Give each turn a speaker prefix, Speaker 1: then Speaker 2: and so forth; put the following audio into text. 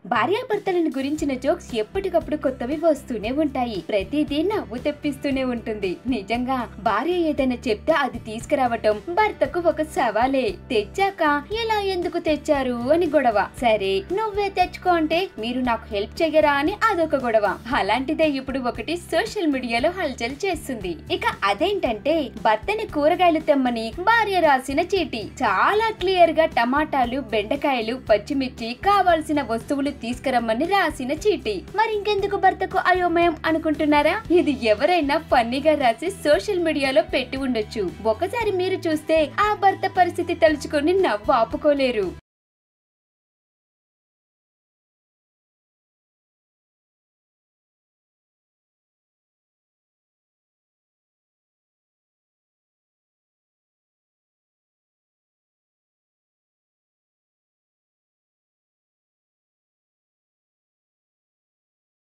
Speaker 1: భార్యాభర్తలను గురించిన జోక్స్ ఎప్పటికప్పుడు కొత్తవి వస్తూనే ఉంటాయి ప్రతిదీ నవ్వు తెప్పిస్తూనే ఉంటుంది నిజంగా భార్య ఏదైనా చెప్తే అది తీసుకురావటం భర్తకు ఒక సవాలే తెచ్చాక ఎలా ఎందుకు తెచ్చారు అని గొడవ సరే నువ్వే తెచ్చుకో అంటే మీరు నాకు హెల్ప్ చెయ్యరా అని అదొక గొడవ అలాంటిదే ఇప్పుడు ఒకటి సోషల్ మీడియాలో హల్చల్ చేస్తుంది ఇక అదేంటంటే భర్తని కూరగాయలు తెమ్మని భార్య రాసిన చీటీ చాలా క్లియర్ గా టమాటాలు బెండకాయలు పచ్చిమిర్చి కావాల్సిన వస్తువులు తీసుకురమ్మని రాసిన చీటీ మరి ఇంకెందుకు భర్తకు అయోమయం అనుకుంటున్నారా ఇది ఎవరైనా ఫన్నీగా రాసి సోషల్ మీడియాలో పెట్టి ఉండొచ్చు ఒకసారి మీరు చూస్తే ఆ భర్త పరిస్థితి తలుచుకొని నవ్వు ఆపుకోలేరు